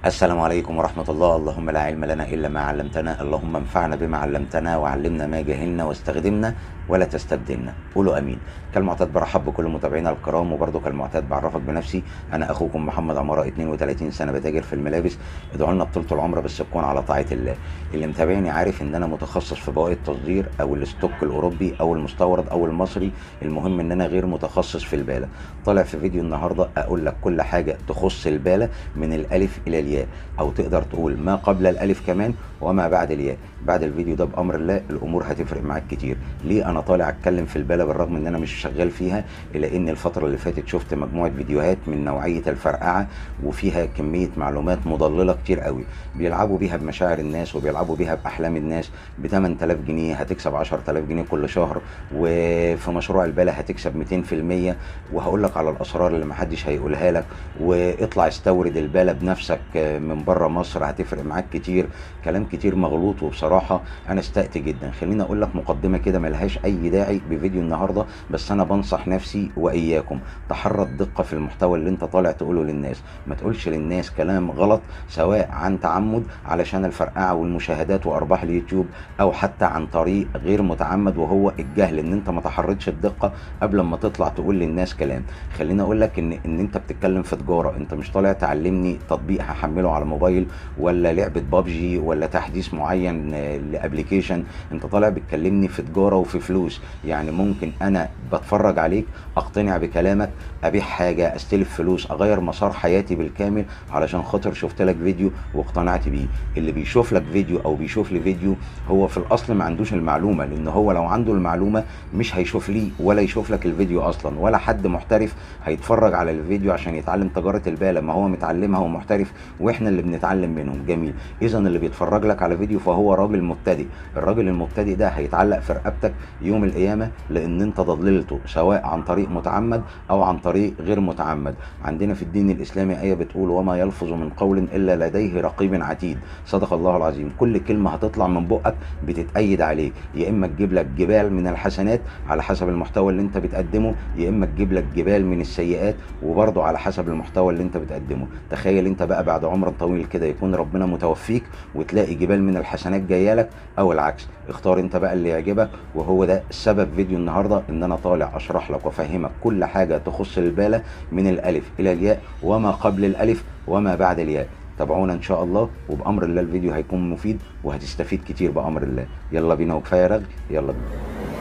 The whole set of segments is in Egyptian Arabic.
السلام عليكم ورحمة الله اللهم لا علم لنا إلا ما علمتنا اللهم انفعنا بما علمتنا وعلمنا ما جهلنا واستخدمنا ولا تستبدلنا قولوا أمين كالمعتاد برحب بكل متابعينا الكرام وبرضه كالمعتاد بعرفك بنفسي أنا أخوكم محمد عمارة 32 سنة بتاجر في الملابس ادعوا لنا بطولة العمر بس تكون على طاعة الله اللي متابعني عارف إن أنا متخصص في بواقي التصدير أو الاستوك الأوروبي أو المستورد أو المصري المهم إن أنا غير متخصص في البالة طالع في فيديو النهاردة أقول لك كل حاجة تخص البالة من الألف إلى الياء او تقدر تقول ما قبل الالف كمان وما بعد الياء بعد الفيديو ده بامر الله الامور هتفرق معاك كتير ليه انا طالع اتكلم في البالة بالرغم ان انا مش شغال فيها الا ان الفتره اللي فاتت شفت مجموعه فيديوهات من نوعيه الفرقعه وفيها كميه معلومات مضلله كتير قوي بيلعبوا بيها بمشاعر الناس وبيلعبوا بيها باحلام الناس ب 8000 جنيه هتكسب 10000 جنيه كل شهر وفي مشروع البالة هتكسب 200% وهقول لك على الاسرار اللي محدش هيقولها لك واطلع استورد البالة بنفسك من بره مصر هتفرق معاك كتير كلام كتير مغلوط وبصراحه انا استأت جدا خليني اقول لك مقدمه كده ملهاش اي داعي بفيديو النهارده بس انا بنصح نفسي واياكم تحرى الدقه في المحتوى اللي انت طالع تقوله للناس ما تقولش للناس كلام غلط سواء عن تعمد علشان الفرقعه والمشاهدات وارباح اليوتيوب او حتى عن طريق غير متعمد وهو الجهل ان انت ما تحرتش الدقه قبل ما تطلع تقول للناس كلام خليني اقول لك ان ان انت بتتكلم في تجاره انت مش طالع تعلمني تطبيق هحمله على الموبايل ولا لعبه بابجي ولا تحديث معين لابلكيشن انت طالع بتكلمني في تجاره وفي فلوس يعني ممكن انا بتفرج عليك اقتنع بكلامك ابيع حاجه استلف فلوس اغير مسار حياتي بالكامل علشان خاطر شفت لك فيديو واقتنعت بيه اللي بيشوف لك فيديو او بيشوف لي فيديو هو في الاصل ما عندوش المعلومه لان هو لو عنده المعلومه مش هيشوف لي ولا يشوف لك الفيديو اصلا ولا حد محترف هيتفرج على الفيديو عشان يتعلم تجاره البالة ما هو متعلمها ومحترف واحنا اللي بنتعلم منهم جميل اذا اللي بيتفرج لك على فيديو فهو راجل مبتدئ الراجل المبتدئ ده هيتعلق في رقبتك يوم القيامه لان انت ضللته سواء عن طريق متعمد او عن طريق غير متعمد عندنا في الدين الاسلامي ايه بتقول وما يلفظ من قول الا لديه رقيب عتيد صدق الله العظيم كل كلمه هتطلع من بقك بتتأيد عليك يا اما تجيب لك جبال من الحسنات على حسب المحتوى اللي انت بتقدمه يا اما تجيب لك جبال من السيئات وبرضه على حسب المحتوى اللي انت بتقدمه تخيل انت بقى بعد عمر طويل كده يكون ربنا متوفيك وتلاقي جبال من الحسنات جايه لك او العكس اختار انت بقى اللي يعجبك وهو ده سبب فيديو النهارده ان انا طالع اشرح لك وافهمك كل حاجه تخص البالة من الالف الى الياء وما قبل الالف وما بعد الياء تابعونا ان شاء الله وبامر الله الفيديو هيكون مفيد وهتستفيد كتير بامر الله يلا بينا وكفايه رغي يلا بينا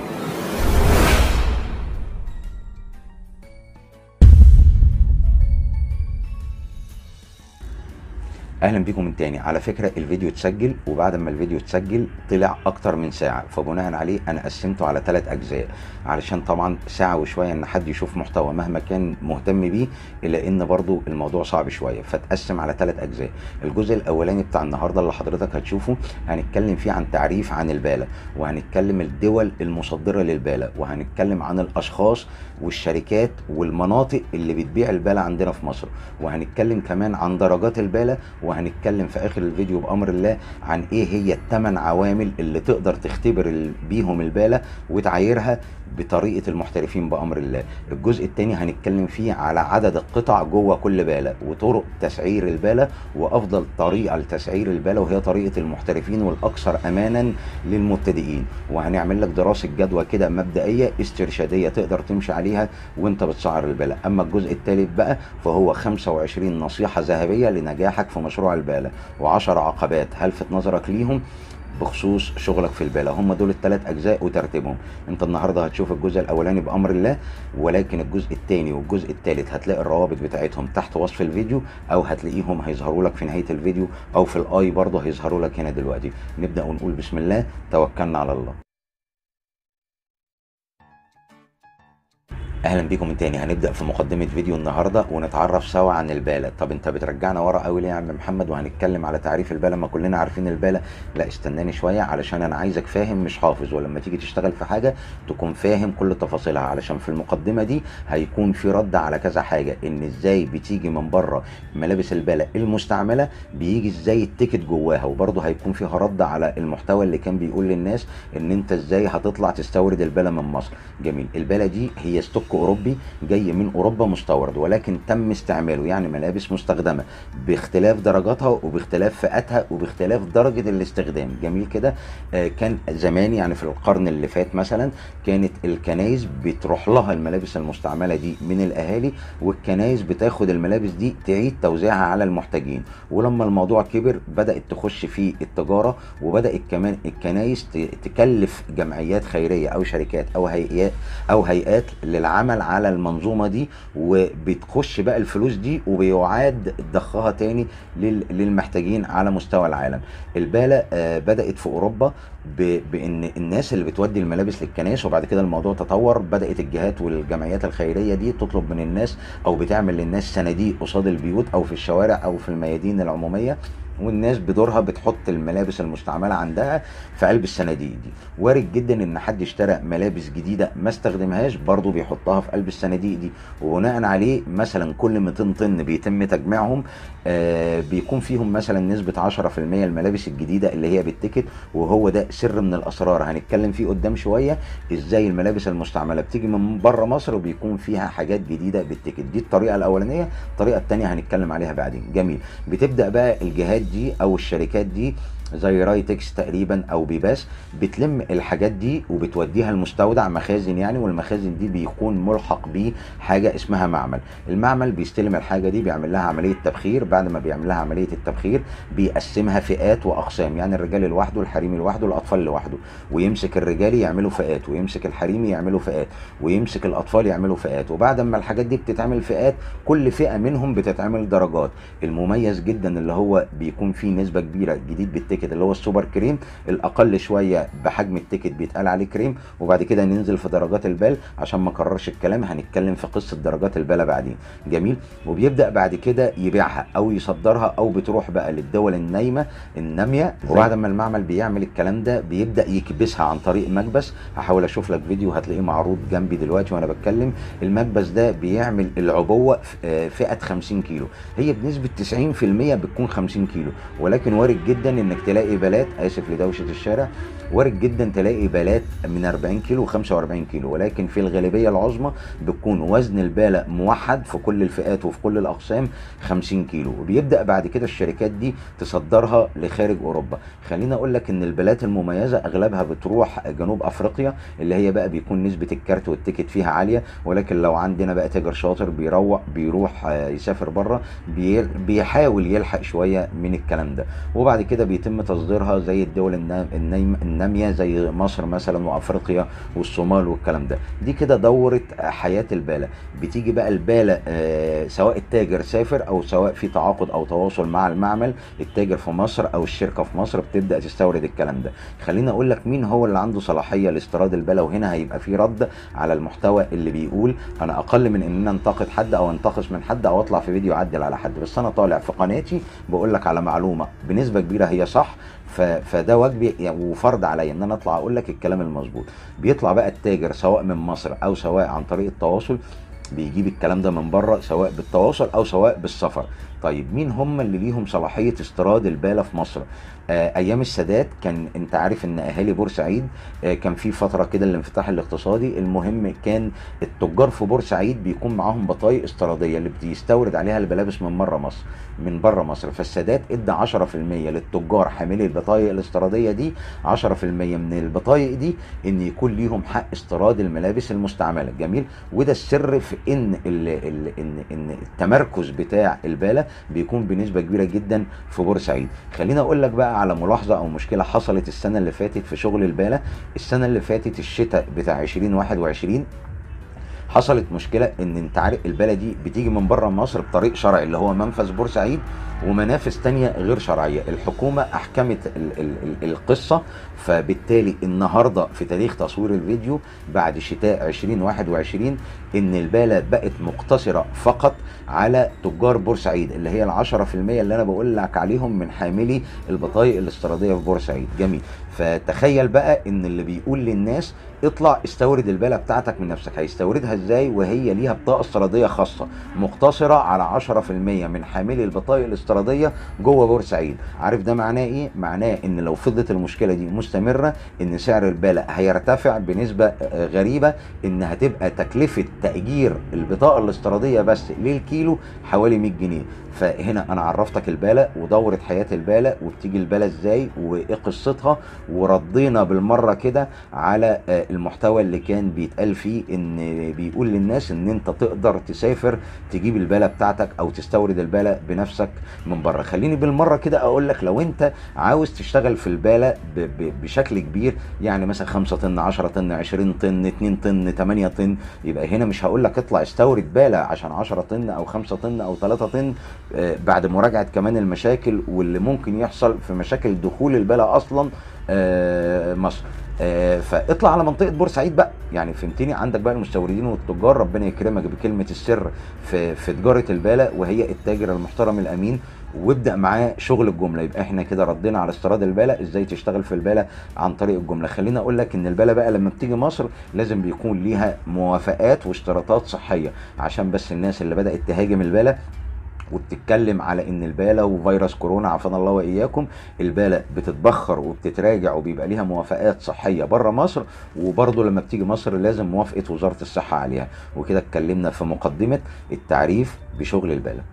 اهلا بيكم من تاني على فكره الفيديو اتسجل وبعد ما الفيديو اتسجل طلع اكتر من ساعه فبناء عليه انا قسمته على ثلاث اجزاء علشان طبعا ساعه وشويه ان حد يشوف محتوى مهما كان مهتم بيه الا ان برضو الموضوع صعب شويه فتقسم على ثلاث اجزاء الجزء الاولاني بتاع النهارده اللي حضرتك هتشوفه هنتكلم فيه عن تعريف عن البالة وهنتكلم الدول المصدره للبالة وهنتكلم عن الاشخاص والشركات والمناطق اللي بتبيع البالة عندنا في مصر وهنتكلم كمان عن درجات البالة وهنتكلم في اخر الفيديو بامر الله عن ايه هي الثمان عوامل اللي تقدر تختبر بيهم البالة وتعايرها بطريقه المحترفين بامر الله الجزء الثاني هنتكلم فيه على عدد القطع جوه كل باله وطرق تسعير الباله وافضل طريقه لتسعير الباله وهي طريقه المحترفين والاكثر امانا للمبتدئين وهنعمل لك دراسه جدوى كده مبدئيه استرشاديه تقدر تمشي عليها وانت بتسعر الباله اما الجزء الثالث بقى فهو 25 نصيحه ذهبيه لنجاحك في مشروع الباله و10 عقبات هلفت نظرك ليهم بخصوص شغلك في البالة هم دول الثلاث اجزاء وترتيبهم انت النهارده هتشوف الجزء الاولاني بامر الله ولكن الجزء الثاني والجزء الثالث هتلاقي الروابط بتاعتهم تحت وصف الفيديو او هتلاقيهم هيظهروا لك في نهايه الفيديو او في الاي برضه هيظهروا لك هنا دلوقتي نبدا ونقول بسم الله توكلنا على الله اهلا بيكم من تاني هنبدا في مقدمه فيديو النهارده ونتعرف سوا عن الباله طب انت بترجعنا ورا قوي ليه يا عم محمد وهنتكلم على تعريف الباله ما كلنا عارفين الباله لا استناني شويه علشان انا عايزك فاهم مش حافظ ولما تيجي تشتغل في حاجه تكون فاهم كل تفاصيلها علشان في المقدمه دي هيكون في رد على كذا حاجه ان ازاي بتيجي من بره ملابس الباله المستعمله بيجي ازاي التيكت جواها وبرضه هيكون فيها رد على المحتوى اللي كان بيقول للناس ان انت ازاي هتطلع تستورد الباله من مصر جميل الباله دي هي ستوك سلك اوروبي جاي من اوروبا مستورد ولكن تم استعماله يعني ملابس مستخدمه باختلاف درجاتها وباختلاف فئاتها وباختلاف درجه الاستخدام جميل كده آه، كان زمان يعني في القرن اللي فات مثلا كانت الكنايس بتروح لها الملابس المستعمله دي من الاهالي والكنايس بتاخد الملابس دي تعيد توزيعها على المحتاجين ولما الموضوع كبر بدات تخش في التجاره وبدات كمان الكنايس ت- تكلف جمعيات خيريه او شركات او هيئات او هيئات للعمل على المنظومه دي وبتخش بقى الفلوس دي وبيعاد ضخها تاني لل- للمحتاجين على مستوى العالم البالة آه، بدأت في أوروبا ب- بأن الناس اللي بتودي الملابس للكنائس وبعد كده الموضوع تطور بدأت الجهات والجمعيات الخيرية دي تطلب من الناس أو بتعمل للناس صناديق قصاد البيوت أو في الشوارع أو في الميادين العمومية والناس بدورها بتحط الملابس المستعمله عندها في قلب الصناديق دي وارد جدا ان حد اشترى ملابس جديده ما استخدمهاش برضه بيحطها في قلب الصناديق دي وبناء عليه مثلا كل 200 طن بيتم تجميعهم آه بيكون فيهم مثلا نسبه 10% الملابس الجديده اللي هي بالتيكت وهو ده سر من الاسرار هنتكلم فيه قدام شويه ازاي الملابس المستعمله بتيجي من بره مصر وبيكون فيها حاجات جديده بالتيكت دي الطريقه الاولانيه الطريقه الثانيه هنتكلم عليها بعدين جميل بتبدا بقى الجهات دي او الشركات دي زي رايتكس تقريبا او بيباس بتلم الحاجات دي وبتوديها المستودع مخازن يعني والمخازن دي بيكون ملحق بيه حاجه اسمها معمل المعمل بيستلم الحاجه دي بيعمل لها عمليه تبخير بعد ما بيعمل لها عمليه التبخير بيقسمها فئات واقسام يعني الرجال لوحده الحريمي لوحده الاطفال لوحده ويمسك الرجالي يعملوا فئات ويمسك الحريمي يعملوا فئات ويمسك الاطفال يعملوا فئات وبعد ما الحاجات دي بتتعمل فئات كل فئه منهم بتتعمل درجات المميز جدا اللي هو بيكون فيه نسبه كبيره جديد بالتيكت اللي هو السوبر كريم الاقل شويه بحجم التيكت بيتقال عليه كريم وبعد كده ننزل في درجات البال عشان ما اكررش الكلام هنتكلم في قصه درجات البال بعدين جميل وبيبدا بعد كده يبيعها او يصدرها او بتروح بقى للدول النايمه الناميه وبعد ما المعمل بيعمل الكلام ده بيبدا يكبسها عن طريق مكبس هحاول اشوف لك فيديو هتلاقيه معروض جنبي دلوقتي وانا بتكلم المكبس ده بيعمل العبوه في- آه، فئه 50 كيلو هي بنسبه 90% بتكون 50 كيلو ولكن وارد جدا انك تلاقي بالات اسف لدوشه الشارع وارد جدا تلاقي بالات من 40 كيلو و45 كيلو ولكن في الغالبيه العظمى بتكون وزن الباله موحد في كل الفئات وفي كل الاقسام 50 كيلو وبيبدا بعد كده الشركات دي تصدرها لخارج اوروبا خليني اقول لك ان البالات المميزه اغلبها بتروح جنوب افريقيا اللي هي بقى بيكون نسبه الكارت والتيكت فيها عاليه ولكن لو عندنا بقى تاجر شاطر بيروح بيروح آه، يسافر بره بي- بيحاول يلحق شويه من الكلام ده وبعد كده بيتم تصديرها زي الدول النا- النايم الناميه زي مصر مثلا وافريقيا والصومال والكلام ده دي كده دوره حياه الباله بتيجي بقى الباله آه، سواء التاجر سافر او سواء في تعاقد او تواصل مع المعمل التاجر في مصر او الشركه في مصر بتبدا تستورد الكلام ده خليني اقول لك مين هو اللي عنده صلاحيه لاستيراد الباله وهنا هيبقى في رد على المحتوى اللي بيقول انا اقل من ان انا انتقد حد او انتقص من حد او اطلع في فيديو اعدل على حد بس انا طالع في قناتي بقول لك على معلومه بنسبه كبيره هي صح ف... فده واجبي يعني وفرض عليا ان انا اطلع اقول لك الكلام المظبوط بيطلع بقى التاجر سواء من مصر او سواء عن طريق التواصل بيجيب الكلام ده من بره سواء بالتواصل او سواء بالسفر طيب مين هم اللي ليهم صلاحيه استيراد الباله في مصر آه ايام السادات كان انت عارف ان اهالي بورسعيد آه كان في فتره كده الانفتاح الاقتصادي المهم كان التجار في بورسعيد بيكون معاهم بطايق استيراديه اللي بيستورد عليها الملابس من بره مصر من بره مصر فالسادات ادى 10% للتجار حاملي البطايق الاستيراديه دي 10% من البطايق دي ان يكون ليهم حق استيراد الملابس المستعمله جميل وده السر في ان ال ال ان ان التمركز بتاع الباله بيكون بنسبه كبيره جدا في بورسعيد خليني اقول لك بقى على ملاحظه او مشكله حصلت السنه اللي فاتت في شغل الباله السنه اللي فاتت الشتاء بتاع 2021 حصلت مشكله ان انت عارف الباله دي بتيجي من بره مصر بطريق شرعي اللي هو منفذ بورسعيد ومنافذ تانية غير شرعية الحكومة أحكمت ال ال ال القصة فبالتالي النهاردة في تاريخ تصوير الفيديو بعد شتاء 2021 إن البالة بقت مقتصرة فقط على تجار بورسعيد اللي هي العشرة في المية اللي أنا بقول لك عليهم من حاملي البطايق الاستيرادية في بورسعيد جميل فتخيل بقى إن اللي بيقول للناس اطلع استورد البالة بتاعتك من نفسك هيستوردها ازاي وهي ليها بطاقه استيراديه خاصه مقتصره على 10% من حاملي البطايق الاستيراديه جوه بورسعيد عارف ده معناه ايه معناه ان لو فضلت المشكله دي مستمره ان سعر البالة هيرتفع بنسبه آه، غريبه ان هتبقى تكلفه تاجير البطاقه الاستيراديه بس للكيلو حوالي 100 جنيه فهنا انا عرفتك البالة ودورة حياة البالة وبتيجي البالة ازاي وايه قصتها وردينا بالمرة كده على آه، المحتوى اللي كان بيتقال فيه ان بيقول للناس ان انت تقدر تسافر تجيب البالة بتاعتك او تستورد البالة بنفسك من بره خليني بالمرة كده اقول لك لو انت عاوز تشتغل في البالة ب- ب- بشكل كبير يعني مثلا 5 طن 10 طن 20 طن 2 طن 8 طن يبقى هنا مش هقول لك اطلع استورد بالة عشان 10 طن او 5 طن او 3 طن آه، بعد مراجعه كمان المشاكل واللي ممكن يحصل في مشاكل دخول البلا اصلا آه، مصر آه، فاطلع على منطقه بورسعيد بقى يعني فهمتني عندك بقى المستوردين والتجار ربنا يكرمك بكلمه السر في في تجاره البالة وهي التاجر المحترم الامين وابدا معاه شغل الجمله يبقى احنا كده ردينا على استيراد البالة ازاي تشتغل في البالة عن طريق الجمله خليني اقول لك ان البالة بقى لما بتيجي مصر لازم بيكون ليها موافقات واشتراطات صحيه عشان بس الناس اللي بدات تهاجم البالة وبتتكلم على ان البالة وفيروس كورونا عافانا الله واياكم البالة بتتبخر وبتتراجع وبيبقى ليها موافقات صحيه بره مصر وبرضه لما بتيجي مصر لازم موافقه وزاره الصحه عليها وكده اتكلمنا في مقدمه التعريف بشغل البالة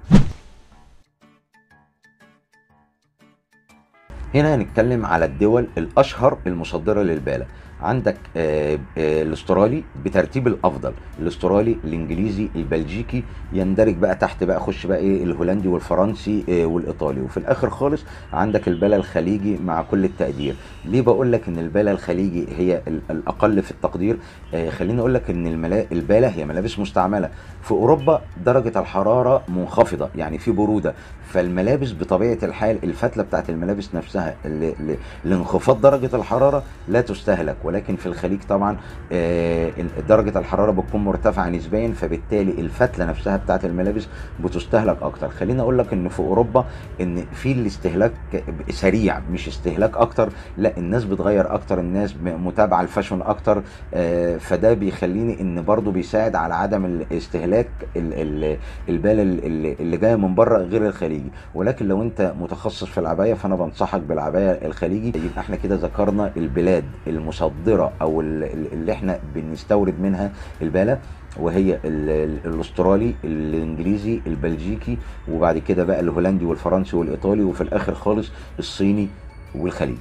هنا هنتكلم على الدول الاشهر المصدره للبالة عندك آه، آه، الاسترالي بترتيب الافضل الاسترالي الانجليزي البلجيكي يندرج بقى تحت بقى خش بقى ايه الهولندي والفرنسي آه، والايطالي وفي الاخر خالص عندك البالة الخليجي مع كل التقدير ليه بقول لك ان البالة الخليجي هي ال- الاقل في التقدير آه، خليني اقول لك ان الملا... البالة هي ملابس مستعمله في اوروبا درجه الحراره منخفضه يعني في بروده فالملابس بطبيعه الحال الفتله بتاعت الملابس نفسها اللي اللي- لانخفاض درجه الحراره لا تستهلك ولكن في الخليج طبعا آه، ال- درجه الحراره بتكون مرتفعه نسبيا فبالتالي الفتله نفسها بتاعت الملابس بتستهلك اكتر خليني اقول لك ان في اوروبا ان في الاستهلاك سريع مش استهلاك اكتر لا الناس بتغير اكتر الناس م- متابعه الفاشون اكتر آه، فده بيخليني ان برضو بيساعد على عدم الاستهلاك ال- ال- البالة ال- ال- اللي جايه من بره غير الخليجي ولكن لو انت متخصص في العبايه فانا بنصحك بالعبايه الخليجي يبقى احنا كده ذكرنا البلاد المصدره او ال- ال- اللي احنا بنستورد منها البالة وهي ال- ال- الاسترالي الانجليزي البلجيكي وبعد كده بقى الهولندي والفرنسي والايطالي وفي الاخر خالص الصيني والخليجي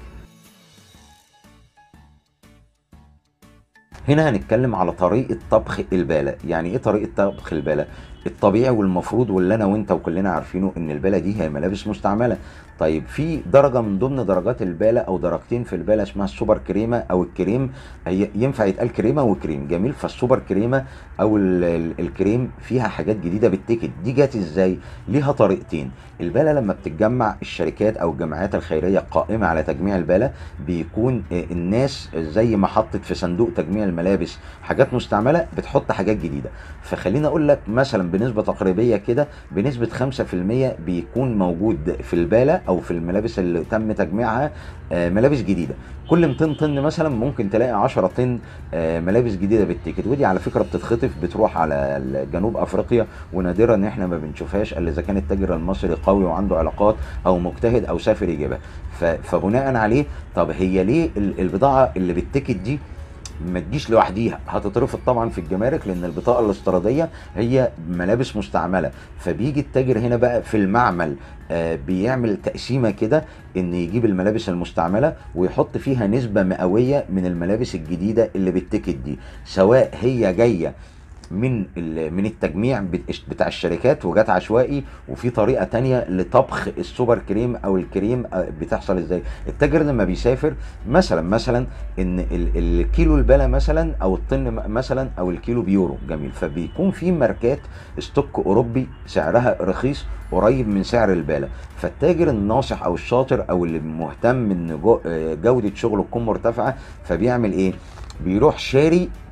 هنا هنتكلم على طريقة طبخ البالة يعني ايه طريقة طبخ البالة الطبيعي والمفروض واللي انا وانت وكلنا عارفينه ان البالة دي هي ملابس مستعملة طيب في درجة من ضمن درجات البالة او درجتين في البالة اسمها السوبر كريمة او الكريم هي ينفع يتقال كريمة وكريم جميل فالسوبر كريمة او ال- ال- الكريم فيها حاجات جديدة بالتيكت دي جت ازاي ليها طريقتين البالة لما بتتجمع الشركات او الجمعيات الخيرية قائمة على تجميع البالة بيكون آه، الناس زي ما حطت في صندوق تجميع الملابس حاجات مستعمله بتحط حاجات جديده فخليني اقول لك مثلا بنسبه تقريبيه كده بنسبه 5% بيكون موجود في الباله او في الملابس اللي تم تجميعها آه، ملابس جديده كل 200 طن مثلا ممكن تلاقي 10 طن آه، ملابس جديده بالتيكت ودي على فكره بتتخطف بتروح على جنوب افريقيا ونادرا ان احنا ما بنشوفهاش الا اذا كان التاجر المصري قوي وعنده علاقات او مجتهد او سافر يجيبها ف- فبناء عليه طب هي ليه ال- البضاعه اللي بالتيكت دي ما تجيش لوحديها هتترفض طبعا في الجمارك لان البطاقه الاستيراديه هي ملابس مستعمله فبيجي التاجر هنا بقى في المعمل آه، بيعمل تقسيمه كده ان يجيب الملابس المستعمله ويحط فيها نسبه مئويه من الملابس الجديده اللي بالتيكت دي سواء هي جايه من ال- من التجميع بت- بتاع الشركات وجات عشوائي وفي طريقه تانية لطبخ السوبر كريم او الكريم آه، بتحصل ازاي التاجر لما بيسافر مثلا مثلا ان ال- الكيلو البلا مثلا او الطن م- مثلا او الكيلو بيورو جميل فبيكون في ماركات ستوك اوروبي سعرها رخيص قريب من سعر البالة فالتاجر الناصح او الشاطر او اللي مهتم ان جو- آه، جودة شغله تكون مرتفعة فبيعمل ايه بيروح شاري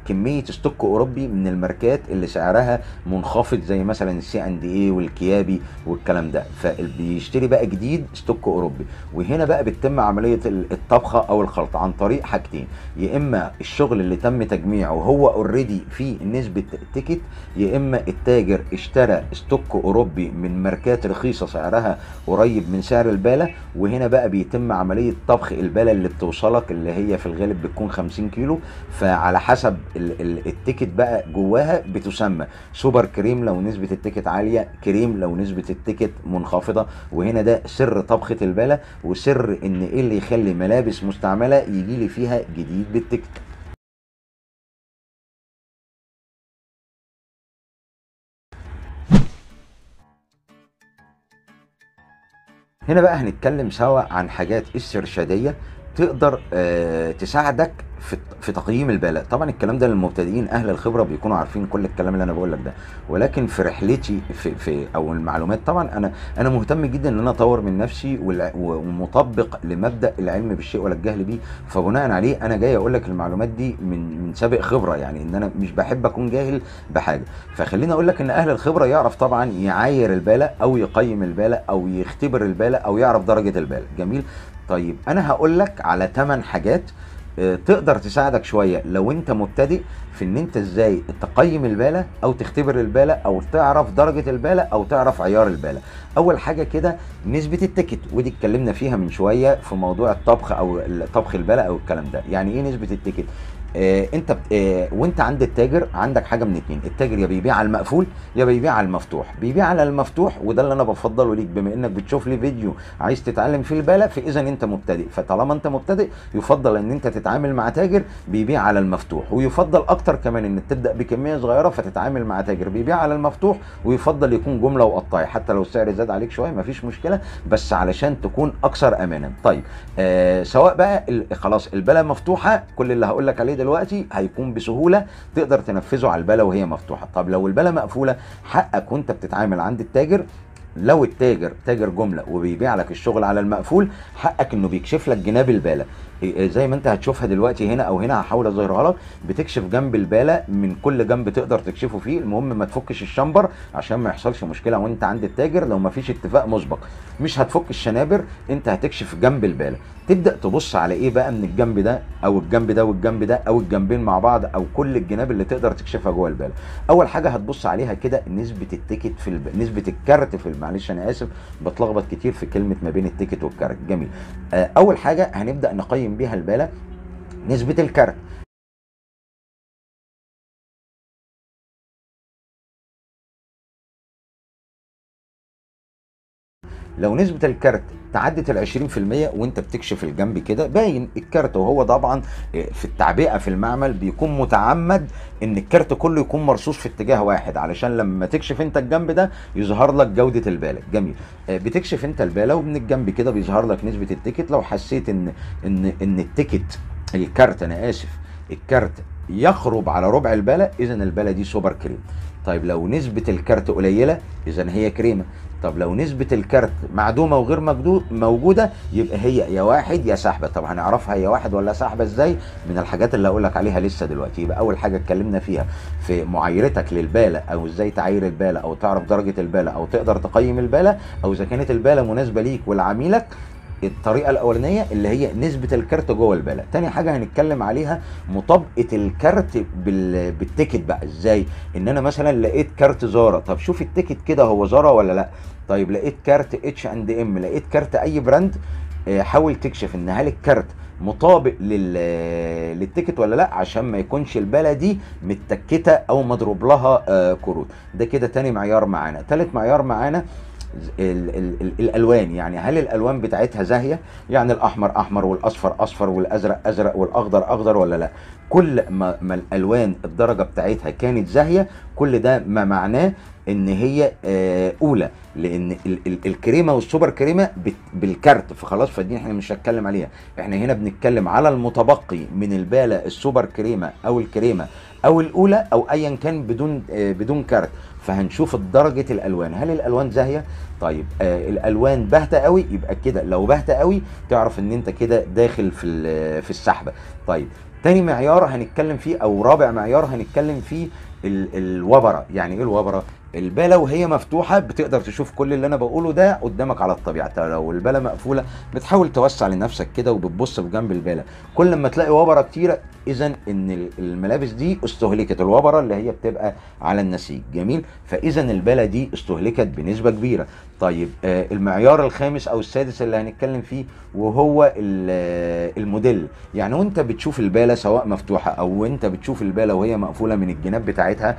كميه ستوك اوروبي من الماركات اللي سعرها منخفض زي مثلا السي اند اي والكيابي والكلام ده فبيشتري بقى جديد ستوك اوروبي وهنا بقى بتتم عمليه ال- الطبخه او الخلط عن طريق حاجتين يا اما الشغل اللي تم تجميعه هو اوريدي فيه نسبه تيكت يا اما التاجر اشترى ستوك اوروبي من ماركات رخيصه سعرها قريب من سعر الباله وهنا بقى بيتم عمليه طبخ الباله اللي بتوصلك اللي هي في الغالب بتكون 50 كيلو فعلى حسب ال- ال- التيكت بقى جواها بتسمى سوبر كريم لو نسبه التيكت عاليه كريم لو نسبه التيكت منخفضه وهنا ده سر طبخه الباله وسر ان ايه اللي يخلي ملابس مستعمله يجي لي فيها جديد بالتيكت هنا بقى هنتكلم سوا عن حاجات استرشاديه تقدر آه، تساعدك في في تقييم البلاء طبعا الكلام ده للمبتدئين اهل الخبره بيكونوا عارفين كل الكلام اللي انا بقول لك ده ولكن في رحلتي في, في او المعلومات طبعا انا انا مهتم جدا ان انا اطور من نفسي والع- ومطبق لمبدا العلم بالشيء ولا الجهل بيه فبناء عليه انا جاي اقول لك المعلومات دي من من سابق خبره يعني ان انا مش بحب اكون جاهل بحاجه فخليني اقول لك ان اهل الخبره يعرف طبعا يعاير البالة او يقيم البالة او يختبر البالة او يعرف درجه البالة جميل طيب انا هقول لك على 8 حاجات آه، تقدر تساعدك شويه لو انت مبتدئ في ان انت ازاي تقيم الباله او تختبر الباله او تعرف درجه الباله او تعرف عيار الباله اول حاجه كده نسبه التيكت ودي اتكلمنا فيها من شويه في موضوع الطبخ او طبخ الباله او الكلام ده يعني ايه نسبه التيكت آه انت بت- آه وانت عند التاجر عندك حاجه من اتنين التاجر يا بيبيع على المقفول يا بيبيع على المفتوح بيبيع على المفتوح وده اللي انا بفضله ليك بما انك بتشوف لي فيديو عايز تتعلم فيه الباله فاذا انت مبتدئ فطالما انت مبتدئ يفضل ان انت تتعامل مع تاجر بيبيع على المفتوح ويفضل اكتر كمان ان تبدا بكميه صغيره فتتعامل مع تاجر بيبيع على المفتوح ويفضل يكون جمله وقطاعي حتى لو السعر زاد عليك شويه مفيش مشكله بس علشان تكون اكثر امانا طيب آه سواء بقى ال- خلاص البلا مفتوحه كل اللي هقول لك عليه دلوقتي هيكون بسهوله تقدر تنفذه على البلا وهي مفتوحه طب لو البلا مقفوله حقك وانت بتتعامل عند التاجر لو التاجر تاجر جمله وبيبيع لك الشغل على المقفول حقك انه بيكشف لك جناب الباله إيه زي ما انت هتشوفها دلوقتي هنا او هنا هحاول اظهرها لك بتكشف جنب الباله من كل جنب تقدر تكشفه فيه المهم ما تفكش الشمبر عشان ما يحصلش مشكله وانت عند التاجر لو ما فيش اتفاق مسبق مش هتفك الشنابر انت هتكشف جنب الباله تبدا تبص على ايه بقى من الجنب ده او الجنب ده والجنب ده او الجنبين مع بعض او كل الجناب اللي تقدر تكشفها جوه الباله اول حاجه هتبص عليها كده نسبه التيكت في الب... نسبه الكارت في الب... معلش انا اسف بتلخبط كتير في كلمه ما بين التيكت والكارت جميل آه، اول حاجه هنبدا نقيم بيها الباله نسبه الكارت لو نسبة الكارت تعدت ال 20% وانت بتكشف الجنب كده باين الكارت وهو طبعا في التعبئة في المعمل بيكون متعمد ان الكارت كله يكون مرصوص في اتجاه واحد علشان لما تكشف انت الجنب ده يظهر لك جودة البالة جميل آه، بتكشف انت البالة ومن الجنب كده بيظهر لك نسبة التيكت لو حسيت ان ان ان التيكت الكارت انا اسف الكارت يخرب على ربع البالة اذا البالة دي سوبر كريم طيب لو نسبة الكارت قليلة اذا هي كريمة طب لو نسبة الكارت معدومة وغير مجدو- موجودة يبقى هي يا واحد يا سحبة طب هنعرفها هي واحد ولا سحبة ازاي من الحاجات اللي هقول لك عليها لسه دلوقتي يبقى اول حاجة اتكلمنا فيها في معايرتك للبالة او ازاي تعاير البالة او تعرف درجة البالة او تقدر تقيم البالة او اذا كانت البالة مناسبة ليك ولعميلك الطريقه الاولانيه اللي هي نسبه الكارت جوه الباله تاني حاجه هنتكلم عليها مطابقه الكارت بال... بالتيكت بقى ازاي ان انا مثلا لقيت كارت زارا طب شوف التيكت كده هو زارا ولا لا طيب لقيت كارت اتش اند ام لقيت كارت اي براند آه، حاول تكشف ان هل الكارت مطابق لل... للتيكت ولا لا عشان ما يكونش الباله دي متكته او مضروب لها آه، كروت ده كده تاني معيار معانا تالت معيار معانا ال ال ال الالوان يعني هل الالوان بتاعتها زاهيه يعني الاحمر احمر والاصفر اصفر والازرق ازرق والاخضر اخضر ولا لا كل ما, ما الالوان الدرجه بتاعتها كانت زاهيه كل ده ما معناه ان هي آه، اولى لان ال ال الكريمه والسوبر كريمه بت- بالكارت فخلاص فدي احنا مش هنتكلم عليها احنا هنا بنتكلم على المتبقي من الباله السوبر كريمه او الكريمه او الاولى او ايا كان بدون آه، بدون كارت فهنشوف درجه الالوان هل الالوان زاهيه طيب آه الالوان باهته قوي يبقى كده لو باهته قوي تعرف ان انت كده داخل في ال- في السحبه طيب تاني معيار هنتكلم فيه او رابع معيار هنتكلم فيه ال- الوبره يعني ايه الوبره البالة وهي مفتوحة بتقدر تشوف كل اللي أنا بقوله ده قدامك على الطبيعة طب لو البالة مقفولة بتحاول توسع لنفسك كده وبتبص بجنب البالة كل ما تلاقي وبرة كتيرة إذا إن ال- الملابس دي استهلكت الوبرة اللي هي بتبقى على النسيج جميل فإذا البالة دي استهلكت بنسبة كبيرة طيب آه، المعيار الخامس أو السادس اللي هنتكلم فيه وهو ال- آه، الموديل يعني وانت بتشوف البالة سواء مفتوحة أو انت بتشوف البالة وهي مقفولة من الجناب بتاعتها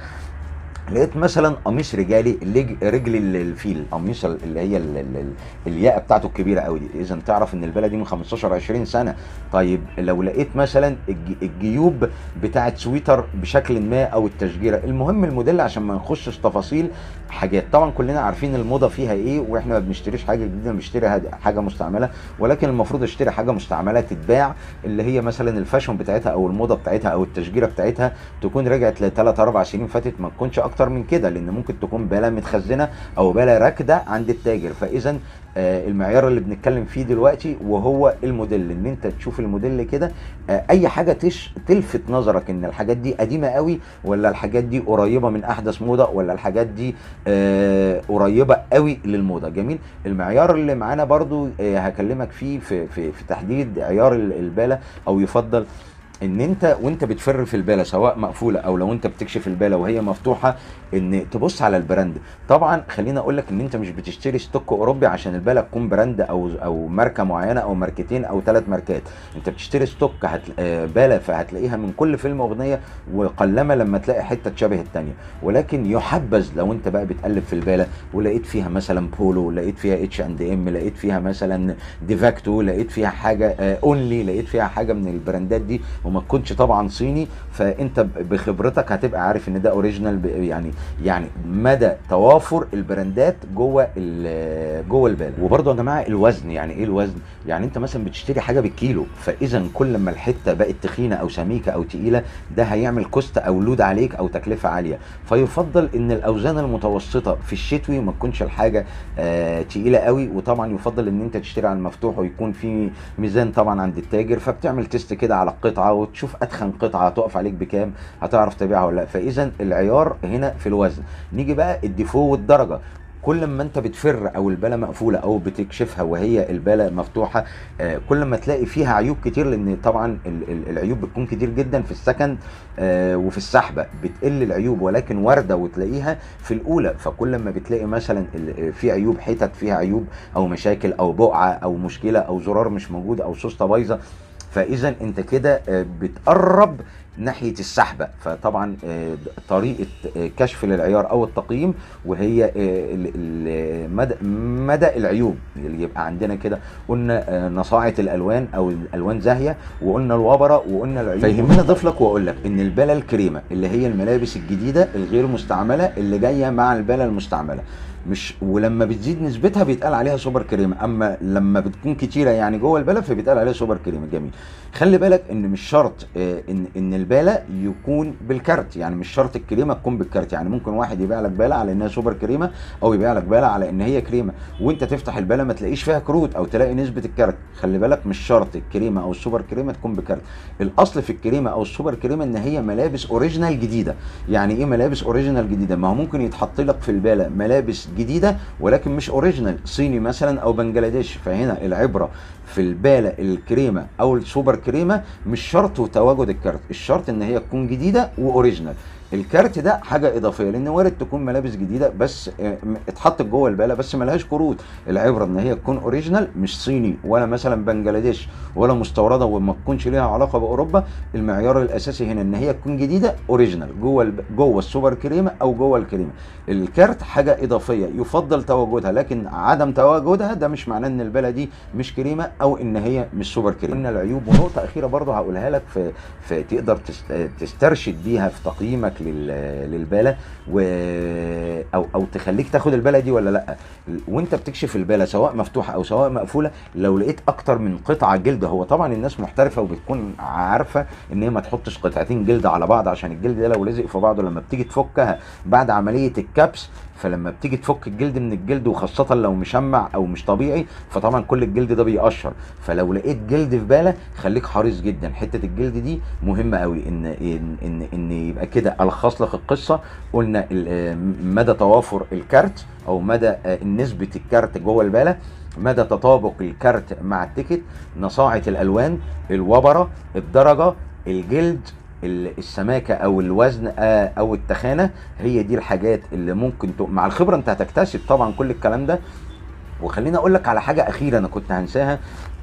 لقيت مثلا قميص رجالي لج- رجل ال- الفيل قميص ال- اللي هي ال- ال- ال- الياقه بتاعته الكبيره قوي دي اذا تعرف ان البلد دي من 15 20 سنه طيب لو لقيت مثلا الج- الجيوب بتاعت سويتر بشكل ما او التشجيره المهم الموديل عشان ما نخشش تفاصيل حاجات طبعا كلنا عارفين الموضه فيها ايه واحنا ما بنشتريش حاجه جديده بنشتري هاد- حاجه مستعمله ولكن المفروض اشتري حاجه مستعمله تتباع اللي هي مثلا الفاشون بتاعتها او الموضه بتاعتها او التشجيره بتاعتها تكون رجعت لثلاث اربع سنين فاتت ما تكونش اكتر من كده لان ممكن تكون باله متخزنه او باله راكده عند التاجر فاذا آه، المعيار اللي بنتكلم فيه دلوقتي وهو الموديل ان انت تشوف الموديل كده آه، اي حاجه تش تلفت نظرك ان الحاجات دي قديمه قوي ولا الحاجات دي قريبه من احدث موضه ولا الحاجات دي آه، قريبه قوي للموضه جميل المعيار اللي معانا برضو آه، هكلمك فيه في في في تحديد عيار ال- الباله او يفضل ان انت وانت بتفر في الباله سواء مقفوله او لو انت بتكشف الباله وهي مفتوحه ان تبص على البراند طبعا خليني اقول لك ان انت مش بتشتري ستوك اوروبي عشان الباله تكون براند او او ماركه معينه او ماركتين او ثلاث ماركات انت بتشتري ستوك هتل... آه، باله فهتلاقيها من كل فيلم اغنيه وقلما لما تلاقي حته تشابه الثانيه ولكن يحبذ لو انت بقى بتقلب في الباله ولقيت فيها مثلا بولو لقيت فيها اتش اند ام لقيت فيها مثلا ديفاكتو لقيت فيها حاجه اونلي لقيت فيها حاجه من البراندات دي وما تكونش طبعا صيني فانت ب- بخبرتك هتبقى عارف ان ده اوريجينال ب- يعني يعني مدى توافر البراندات جوه ال- جوه الباله وبرضه يا جماعه الوزن يعني ايه الوزن يعني انت مثلا بتشتري حاجه بالكيلو فاذا كل ما الحته بقت تخينه او سميكه او تقيله ده هيعمل كوست او لود عليك او تكلفه عاليه فيفضل ان الاوزان المتوسطه في الشتوي ما تكونش الحاجه آه تقيله قوي وطبعا يفضل ان انت تشتري على المفتوح ويكون في ميزان طبعا عند التاجر فبتعمل تيست كده على القطعه وتشوف اتخن قطعه هتقف عليك بكام هتعرف تبيعها ولا لا فاذا العيار هنا في الوزن نيجي بقى الديفو والدرجه كل ما انت بتفر او الباله مقفوله او بتكشفها وهي الباله مفتوحه آه، كل ما تلاقي فيها عيوب كتير لان طبعا ال- ال- العيوب بتكون كتير جدا في السكن آه، وفي السحبه بتقل العيوب ولكن وارده وتلاقيها في الاولى فكل ما بتلاقي مثلا ال- في عيوب حتت فيها عيوب او مشاكل او بقعه او مشكله او زرار مش موجود او سوسته بايظه فاذا انت كده آه، بتقرب ناحيه السحبه فطبعا آه، طريقه آه، كشف للعيار او التقييم وهي آه، ال- ال- مدى مدى العيوب اللي يبقى عندنا كده قلنا آه، نصاعه الالوان او الالوان زاهيه وقلنا الوبره وقلنا العيوب فيهمني اضيف لك واقول لك ان الباله الكريمه اللي هي الملابس الجديده الغير مستعمله اللي جايه مع الباله المستعمله مش ولما بتزيد نسبتها بيتقال عليها سوبر كريمه اما لما بتكون كتيره يعني جوه الباله فبيتقال عليها سوبر كريمه جميل خلي بالك ان مش شرط آه، ان ان الباله يكون بالكارت يعني مش شرط الكريمه تكون بالكارت يعني ممكن واحد يبيع لك باله على انها سوبر كريمه او يبيع لك باله على ان هي كريمه وانت تفتح الباله ما تلاقيش فيها كروت او تلاقي نسبه الكارت خلي بالك مش شرط الكريمه او السوبر كريمه تكون بكارت الاصل في الكريمه او السوبر كريمه ان هي ملابس اوريجينال جديده يعني ايه ملابس اوريجينال جديده ما هو ممكن يتحط لك في الباله ملابس جديده ولكن مش اوريجينال صيني مثلا او بنجلاديش فهنا العبره في الباله الكريمه او السوبر كريمه مش شرط تواجد الكارت الشرط ان هي تكون جديده واوريجينال الكارت ده حاجه اضافيه لان وارد تكون ملابس جديده بس آه، م- اتحطت جوه الباله بس ملهاش كروت العبره ان هي تكون اوريجينال مش صيني ولا مثلا بنجلاديش ولا مستورده وما تكونش ليها علاقه باوروبا المعيار الاساسي هنا ان هي تكون جديده اوريجينال جوه الب... جوه السوبر كريمه او جوه الكريمه الكارت حاجه اضافيه يفضل تواجدها لكن عدم تواجدها ده مش معناه ان الباله دي مش كريمه او ان هي مش سوبر كريمه قلنا العيوب ونقطه اخيره برضه هقولها لك في, في تقدر تست... تسترشد بيها في تقييمك لل- للباله و او او تخليك تاخد الباله دي ولا لا وانت بتكشف الباله سواء مفتوحه او سواء مقفوله لو لقيت اكتر من قطعه جلد هو طبعا الناس محترفه وبتكون عارفه ان هي ما تحطش قطعتين جلد على بعض عشان الجلد ده لو لزق في بعضه لما بتيجي تفكها بعد عمليه الكبس فلما بتيجي تفك الجلد من الجلد وخاصة لو مشمع او مش طبيعي فطبعا كل الجلد ده بيقشر فلو لقيت جلد في بالة خليك حريص جدا حتة الجلد دي مهمة قوي ان ان ان, إن يبقى كده الخص لك القصة قلنا ال- آه، مدى توافر الكارت او مدى آه، نسبة الكارت جوه البالة مدى تطابق الكارت مع التيكت نصاعة الالوان الوبرة الدرجة الجلد ال- السماكه او الوزن آه، او التخانه هي دي الحاجات اللي ممكن ت... مع الخبره انت هتكتسب طبعا كل الكلام ده وخليني اقول لك على حاجه اخيره انا كنت هنساها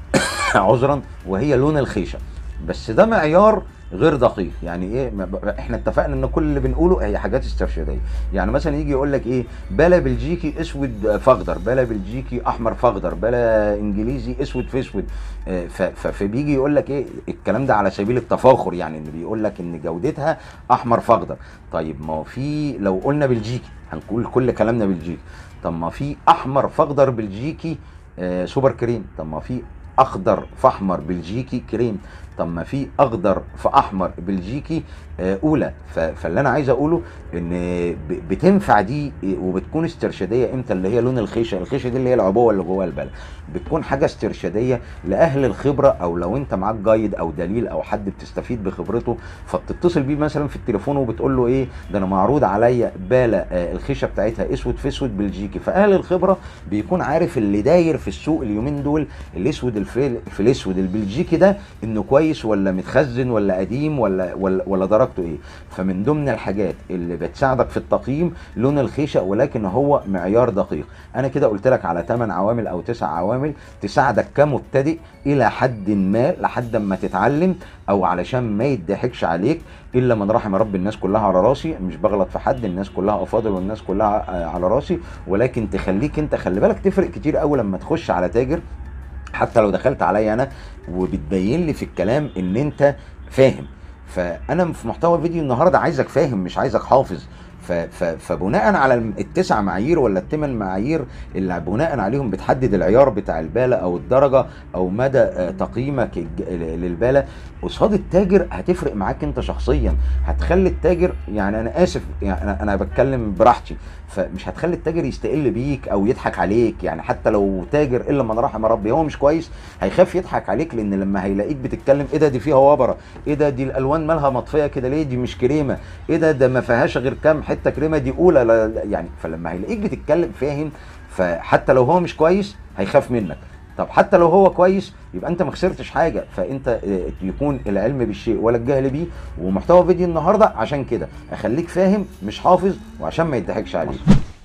عذرا وهي لون الخيشه بس ده معيار غير دقيق يعني ايه ما ب- احنا اتفقنا ان كل اللي بنقوله هي حاجات استرشاديه يعني مثلا يجي يقول لك ايه بلا بلجيكي اسود فاخضر بلا بلجيكي احمر فاخضر بلا انجليزي اسود في اسود آه، ف- ف- فبيجي يقول لك ايه الكلام ده على سبيل التفاخر يعني ان بيقول لك ان جودتها احمر فاخضر طيب ما هو في لو قلنا بلجيكي هنقول كل كلامنا بلجيكي طب ما في احمر فاخضر بلجيكي آه، سوبر كريم طب ما في اخضر فاحمر بلجيكي كريم طب ما في اخضر فاحمر بلجيكي آه، اولى ف- فاللي انا عايز اقوله ان ب- بتنفع دي وبتكون استرشاديه امتى اللي هي لون الخيشه الخيشه دي اللي هي العبوه اللي جوه البلد بتكون حاجه استرشاديه لاهل الخبره او لو انت معاك جايد او دليل او حد بتستفيد بخبرته فبتتصل بيه مثلا في التليفون وبتقول له ايه ده انا معروض عليا باله آه، الخيشه بتاعتها اسود في اسود بلجيكي فاهل الخبره بيكون عارف اللي داير في السوق اليومين دول الاسود الفي في الاسود البلجيكي ده انه كويس ولا متخزن ولا قديم ولا ولا, ولا درجته ايه فمن ضمن الحاجات اللي بتساعدك في التقييم لون الخيشه ولكن هو معيار دقيق انا كده قلت لك على 8 عوامل او 9 عوامل تساعدك كمبتدئ الى حد ما لحد ما تتعلم او علشان ما يضحكش عليك الا من رحم رب الناس كلها على راسي مش بغلط في حد الناس كلها افاضل والناس كلها آه، على راسي ولكن تخليك انت خلي بالك تفرق كتير قوي لما تخش على تاجر حتى لو دخلت عليا انا وبتبين لي في الكلام ان انت فاهم فانا في محتوى الفيديو النهارده عايزك فاهم مش عايزك حافظ ف- ف- فبناء على الم- التسع معايير ولا الثمان معايير اللي بناء عليهم بتحدد العيار بتاع الباله او الدرجه او مدى آه، تقييمك الج- للباله قصاد التاجر هتفرق معاك انت شخصيا هتخلي التاجر يعني انا اسف يعني انا انا بتكلم براحتي فمش هتخلي التاجر يستقل بيك او يضحك عليك يعني حتى لو تاجر الا من رحم ربي هو مش كويس هيخاف يضحك عليك لان لما هيلاقيك بتتكلم ايه ده دي فيها وبره ايه ده دي الالوان مالها مطفيه كده ليه دي مش كريمه ايه ده ده ما فيهاش غير كام حته كريمه دي اولى لا لا- يعني فلما هيلاقيك بتتكلم فاهم فحتى لو هو مش كويس هيخاف منك طب حتى لو هو كويس يبقى انت ما خسرتش حاجه فانت آه، يكون العلم بالشيء ولا الجهل بيه ومحتوى فيديو النهارده عشان كده اخليك فاهم مش حافظ وعشان ما يضحكش عليك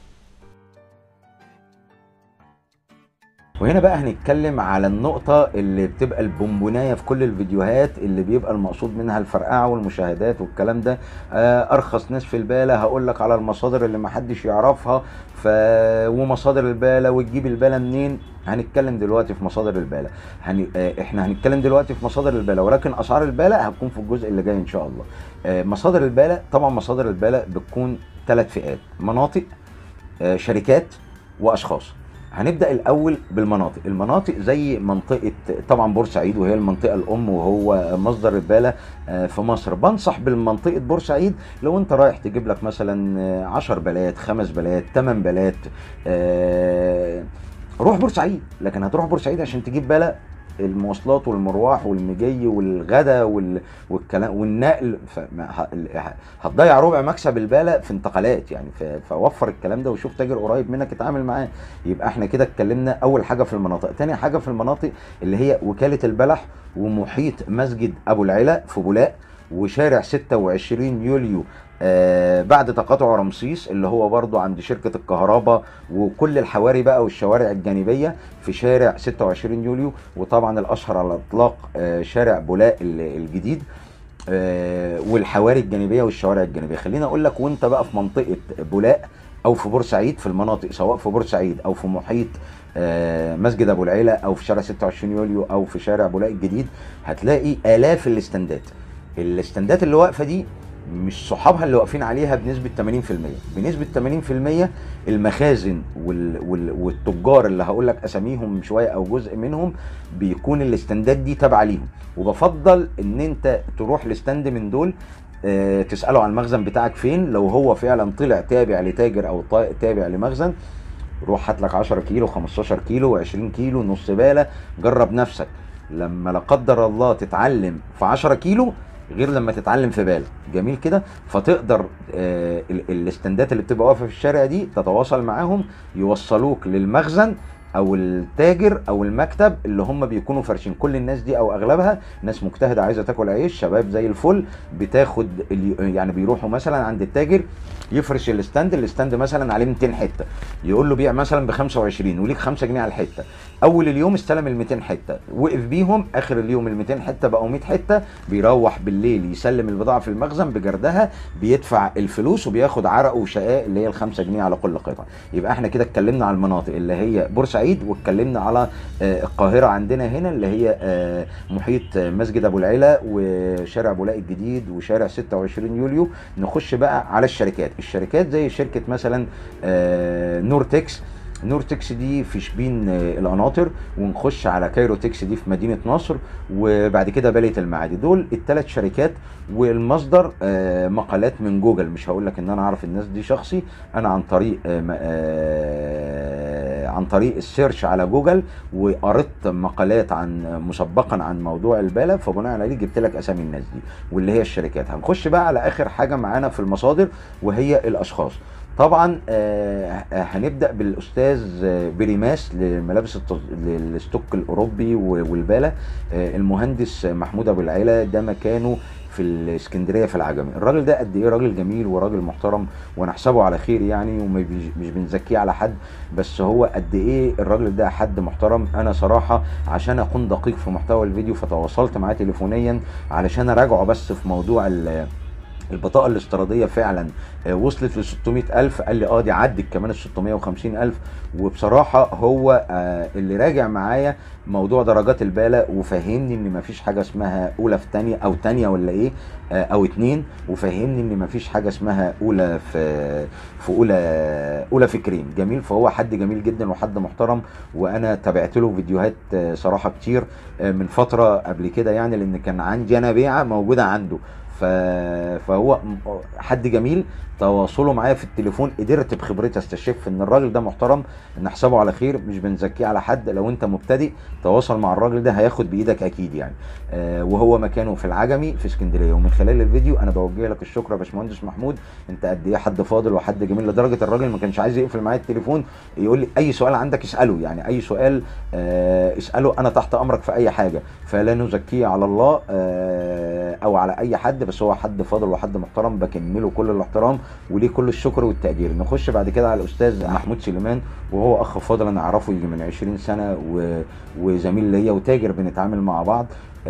وهنا بقى هنتكلم على النقطة اللي بتبقى البونبوناية في كل الفيديوهات اللي بيبقى المقصود منها الفرقعة والمشاهدات والكلام ده آه، أرخص ناس في البالة هقول لك على المصادر اللي محدش يعرفها ف... ومصادر البالة وتجيب البالة منين هنتكلم دلوقتي في مصادر البالة هن... آه، احنا هنتكلم دلوقتي في مصادر البالة ولكن أسعار البالة هتكون في الجزء اللي جاي إن شاء الله آه، مصادر البالة طبعا مصادر البالة بتكون ثلاث فئات مناطق آه، شركات واشخاص هنبدا الاول بالمناطق المناطق زي منطقه طبعا بورسعيد وهي المنطقه الام وهو مصدر الباله آه، في مصر بنصح بالمنطقه بورسعيد لو انت رايح تجيب لك مثلا آه، 10 بلات خمس بلات 8 بلات آه، روح بورسعيد لكن هتروح بورسعيد عشان تجيب باله المواصلات والمروح والمجي والغدا وال... والكلام والنقل فما ه- هتضيع ربع مكسب البالة في انتقالات يعني ف... فوفر الكلام ده وشوف تاجر قريب منك اتعامل معاه يبقى احنا كده اتكلمنا اول حاجه في المناطق تاني حاجه في المناطق اللي هي وكاله البلح ومحيط مسجد ابو العلا في بولاق وشارع 26 يوليو آه بعد تقاطع رمسيس اللي هو برضو عند شركة الكهرباء وكل الحواري بقى والشوارع الجانبية في شارع 26 يوليو وطبعا الأشهر على الإطلاق آه شارع بولاق ال- الجديد آه، والحواري الجانبيه والشوارع الجانبيه خليني اقول لك وانت بقى في منطقه بولاق او في بورسعيد في المناطق سواء في بورسعيد او في محيط آه، مسجد ابو العيله او في شارع 26 يوليو او في شارع بولاق الجديد هتلاقي الاف الاستندات الاستندات اللي واقفه دي مش صحابها اللي واقفين عليها بنسبه 80% بنسبه 80% المخازن وال... وال... والتجار اللي هقول لك اساميهم شويه او جزء منهم بيكون الاستندات دي تابعه ليهم وبفضل ان انت تروح لاستند من دول آه، تساله عن المخزن بتاعك فين لو هو فعلا طلع تابع لتاجر او طا- تابع لمخزن روح هات لك 10 كيلو 15 كيلو 20 كيلو نص باله جرب نفسك لما لا قدر الله تتعلم في 10 كيلو غير لما تتعلم في باله جميل كده فتقدر آه ال- الاستندات اللي بتبقى واقفه في الشارع دي تتواصل معاهم يوصلوك للمخزن او التاجر او المكتب اللي هم بيكونوا فارشين كل الناس دي او اغلبها ناس مجتهده عايزه تاكل عيش شباب زي الفل بتاخد ال- يعني بيروحوا مثلا عند التاجر يفرش الاستند الاستند مثلا عليه 200 حته يقول له بيع مثلا ب 25 وليك 5 جنيه على الحته اول اليوم استلم ال 200 حته وقف بيهم اخر اليوم ال 200 حته بقوا 100 حته بيروح بالليل يسلم البضاعه في المخزن بجردها بيدفع الفلوس وبياخد عرقه وشقاء اللي هي ال 5 جنيه على كل قطعه يبقى احنا كده اتكلمنا على المناطق اللي هي بورسعيد واتكلمنا على آه، القاهره عندنا هنا اللي هي آه، محيط آه، مسجد ابو العلا وشارع بولاق الجديد وشارع 26 يوليو نخش بقى على الشركات الشركات زي شركه مثلا آه، نورتكس نورتكس دي في شبين آه، القناطر ونخش على كايروتكس دي في مدينه نصر وبعد كده باليه المعادي دول الثلاث شركات والمصدر آه، مقالات من جوجل مش هقول لك ان انا اعرف الناس دي شخصي انا عن طريق آه، م- آه، عن طريق السيرش على جوجل وقريت مقالات عن مسبقا عن موضوع البالة فبناء عليه جبت لك اسامي الناس دي واللي هي الشركات هنخش بقى على اخر حاجه معانا في المصادر وهي الاشخاص طبعا آه، هنبدا بالاستاذ آه، بريماس لملابس التص- للستوك الاوروبي و- والباله آه، المهندس محمود ابو العيله ده مكانه في الاسكندريه في العجمي الراجل ده قد ايه راجل جميل وراجل محترم ونحسبه على خير يعني ومش مش بنزكيه على حد بس هو قد ايه الراجل ده حد محترم انا صراحه عشان اكون دقيق في محتوى الفيديو فتواصلت معاه تليفونيا علشان اراجعه بس في موضوع ال- البطاقة الاستيرادية فعلا آه، وصلت ل 600 ألف قال لي اه دي عدت كمان ال 650 ألف وبصراحة هو آه، اللي راجع معايا موضوع درجات البالة وفهمني ان مفيش حاجة اسمها اولى في تانية او تانية ولا ايه آه، او اتنين وفهمني ان مفيش حاجة اسمها اولى في في اولى اولى فكرين جميل فهو حد جميل جدا وحد محترم وانا تابعت له فيديوهات آه، صراحة كتير آه، من فترة قبل كده يعني لان كان عندي انا بيعة موجودة عنده ف... فهو م- حد جميل تواصله معايا في التليفون قدرت بخبرتي استشف ان الراجل ده محترم نحسبه على خير مش بنزكيه على حد لو انت مبتدئ تواصل مع الراجل ده هياخد بايدك اكيد يعني آه وهو مكانه في العجمي في اسكندريه ومن خلال الفيديو انا بوجه لك الشكر يا باشمهندس محمود انت قد ايه حد فاضل وحد جميل لدرجه الراجل ما كانش عايز يقفل معايا التليفون يقول لي اي سؤال عندك اساله يعني اي سؤال آه اساله انا تحت امرك في اي حاجه فلا نزكيه على الله آه او على اي حد بس هو حد فاضل وحد محترم بكمله كل الاحترام وليه كل الشكر والتقدير نخش بعد كده على الاستاذ محمود سليمان وهو اخ فاضل انا اعرفه يجي من 20 سنه و... وزميل ليا وتاجر بنتعامل مع بعض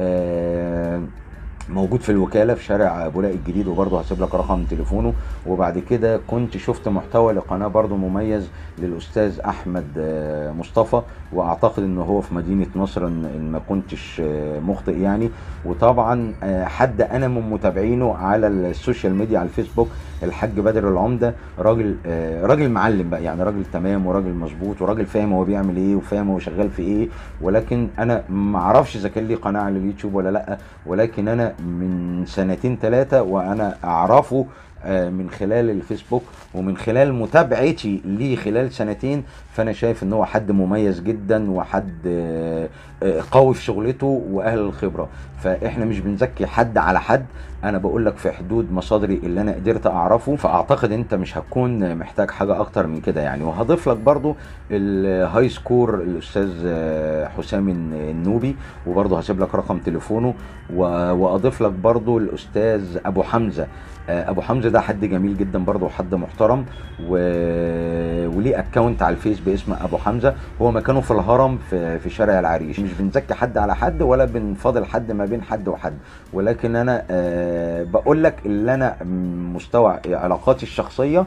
آه موجود في الوكاله في شارع بولاق الجديد وبرضه هسيب لك رقم تليفونه وبعد كده كنت شفت محتوى لقناه برضه مميز للاستاذ احمد آه، مصطفى واعتقد ان هو في مدينه نصر ان إن ما كنتش آه، مخطئ يعني وطبعا آه، حد انا من متابعينه على السوشيال ميديا على الفيسبوك الحاج بدر العمده راجل آه، راجل معلم بقى يعني راجل تمام وراجل مظبوط وراجل فاهم هو بيعمل ايه وفاهم هو شغال في ايه ولكن انا ما اعرفش اذا كان ليه قناه على اليوتيوب ولا لا ولكن انا من سنتين ثلاثه وانا اعرفه آه، من خلال الفيسبوك ومن خلال متابعتي ليه خلال سنتين فانا شايف ان هو حد مميز جدا وحد آه، آه، قوي في شغلته واهل الخبره فاحنا مش بنزكي حد على حد انا بقول لك في حدود مصادري اللي انا قدرت اعرفه فاعتقد انت مش هتكون محتاج حاجه اكتر من كده يعني وهضيف لك برضو الهاي سكور الاستاذ آه، حسام النوبي وبرضه هسيب لك رقم تليفونه و- واضيف لك برضه الاستاذ ابو حمزه آه، ابو حمزه ده حد جميل جدا برضه وحد محترم و... وليه اكونت على الفيس باسم ابو حمزه هو مكانه في الهرم في, في شارع العريش مش بنزكي حد على حد ولا بنفاضل حد ما بين حد وحد ولكن انا آه، بقول لك اللي انا م- مستوى علاقاتي الشخصيه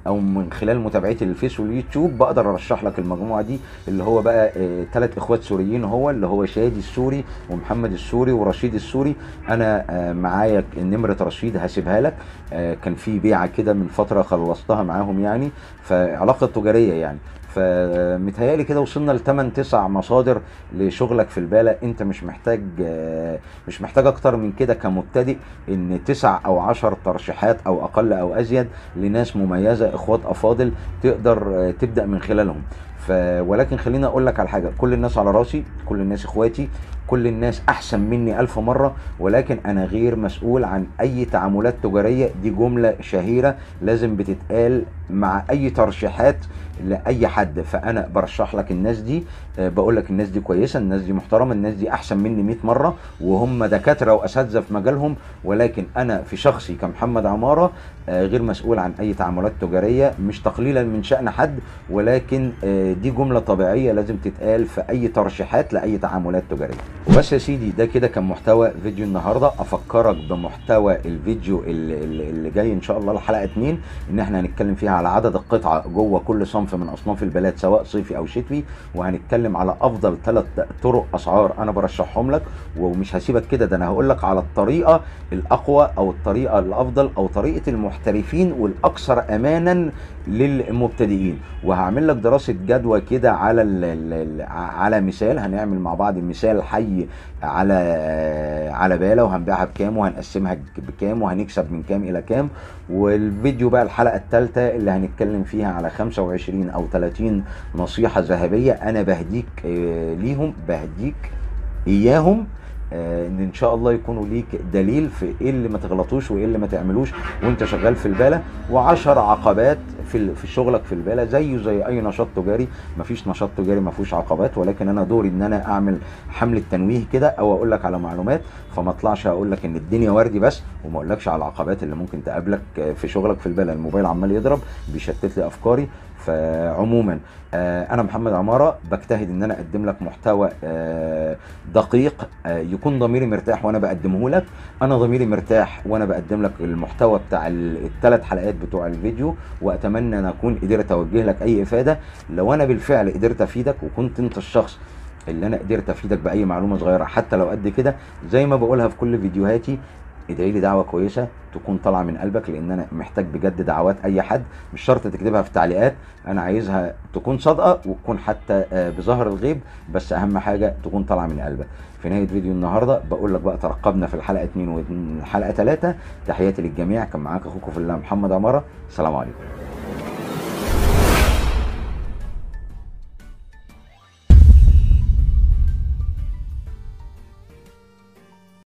او من خلال متابعتي للفيس واليوتيوب بقدر ارشح لك المجموعه دي اللي هو بقى ثلاث اخوات سوريين هو اللي هو شادي السوري ومحمد السوري ورشيد السوري انا آه، معايا نمره رشيد هسيبها لك آه، كان في بيعه كده من فتره خلصتها معاهم يعني فعلاقه تجاريه يعني فمتهيألي كده وصلنا لثمان تسع مصادر لشغلك في البالة انت مش محتاج آه، مش محتاج اكتر من كده كمبتدئ ان تسع او عشر ترشيحات او اقل او ازيد لناس مميزة اخوات افاضل تقدر آه، تبدأ من خلالهم ف ولكن خليني اقول لك على حاجه كل الناس على راسي كل الناس اخواتي كل الناس احسن مني الف مره ولكن انا غير مسؤول عن اي تعاملات تجاريه دي جمله شهيره لازم بتتقال مع اي ترشيحات لاي حد فانا برشح لك الناس دي آه، بقول لك الناس دي كويسه الناس دي محترمه الناس دي احسن مني 100 مره وهم دكاتره واساتذه في مجالهم ولكن انا في شخصي كمحمد عماره آه، غير مسؤول عن اي تعاملات تجاريه مش تقليلا من شان حد ولكن آه، دي جمله طبيعيه لازم تتقال في اي ترشيحات لاي تعاملات تجاريه وبس يا سيدي ده كده كان محتوى فيديو النهارده افكرك بمحتوى الفيديو اللي, اللي اللي جاي ان شاء الله الحلقه 2 ان احنا هنتكلم فيها على عدد القطعه جوه كل صنف من اصناف البلاد سواء صيفي او شتوي وهنتكلم على افضل ثلاث طرق اسعار انا برشحهم لك ومش هسيبك كده ده انا هقول لك على الطريقه الاقوى او الطريقه الافضل او طريقه المحترفين والاكثر امانا للمبتدئين وهعمل لك دراسه جدوى كده على ال ال على مثال هنعمل مع بعض مثال حي على على باله وهنبيعها بكام وهنقسمها بكام وهنكسب من كام الى كام والفيديو بقى الحلقه الثالثه اللي هنتكلم فيها على 25 او 30 نصيحه ذهبيه انا بهديك آه، ليهم بهديك اياهم آه، ان ان شاء الله يكونوا ليك دليل في ايه اللي ما تغلطوش وايه اللي ما تعملوش وانت شغال في الباله وعشر عقبات في ال- في شغلك في الباله زيه زي اي نشاط تجاري مفيش نشاط تجاري ما فيهوش عقبات ولكن انا دوري ان انا اعمل حمله تنويه كده او اقول لك على معلومات فما اطلعش اقول لك ان الدنيا وردي بس وما اقولكش على العقبات اللي ممكن تقابلك آه، في شغلك في الباله الموبايل عمال يضرب بيشتت لي افكاري فعموما آه، انا محمد عماره بجتهد ان انا اقدم لك محتوى آه، دقيق آه، يكون ضميري مرتاح وانا بقدمه لك انا ضميري مرتاح وانا بقدم لك المحتوى بتاع الثلاث حلقات بتوع الفيديو واتمنى ان اكون قدرت اوجه لك اي افاده لو انا بالفعل قدرت افيدك وكنت انت الشخص اللي انا قدرت افيدك باي معلومه صغيره حتى لو قد كده زي ما بقولها في كل فيديوهاتي ادعي لي دعوه كويسه تكون طالعه من قلبك لان انا محتاج بجد دعوات اي حد مش شرط تكتبها في تعليقات انا عايزها تكون صادقه وتكون حتى آه، بظهر الغيب بس اهم حاجه تكون طالعه من قلبك في نهايه فيديو النهارده بقول لك بقى ترقبنا في الحلقه 2 والحلقه 3 تحياتي للجميع كان معاك اخوكم في الله محمد عماره السلام عليكم